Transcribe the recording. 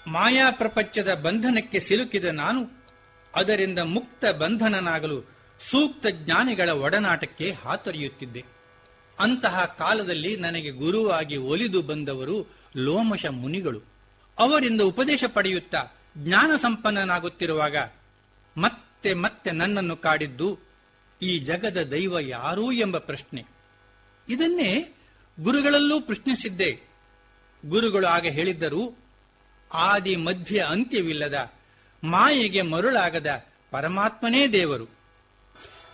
ಮಾಯಾ ಪ್ರಪಂಚದ ಬಂಧನಕ್ಕೆ ಸಿಲುಕಿದ ನಾನು ಅದರಿಂದ ಮುಕ್ತ ಬಂಧನನಾಗಲು ಸೂಕ್ತ ಜ್ಞಾನಿಗಳ ಒಡನಾಟಕ್ಕೆ ಹಾತೊರೆಯುತ್ತಿದ್ದೆ ಅಂತಹ ಕಾಲದಲ್ಲಿ ನನಗೆ ಗುರುವಾಗಿ ಒಲಿದು ಬಂದವರು ಲೋಮಶ ಮುನಿಗಳು ಅವರಿಂದ ಉಪದೇಶ ಪಡೆಯುತ್ತಾ ಜ್ಞಾನ ಸಂಪನ್ನನಾಗುತ್ತಿರುವಾಗ ಮತ್ತೆ ಮತ್ತೆ ನನ್ನನ್ನು ಕಾಡಿದ್ದು ಈ ಜಗದ ದೈವ ಯಾರೂ ಎಂಬ ಪ್ರಶ್ನೆ ಇದನ್ನೇ ಗುರುಗಳಲ್ಲೂ ಪ್ರಶ್ನಿಸಿದ್ದೆ ಗುರುಗಳು ಆಗ ಹೇಳಿದ್ದರು ಆದಿ ಮಧ್ಯ ಅಂತ್ಯವಿಲ್ಲದ ಮಾಯೆಗೆ ಮರುಳಾಗದ ಪರಮಾತ್ಮನೇ ದೇವರು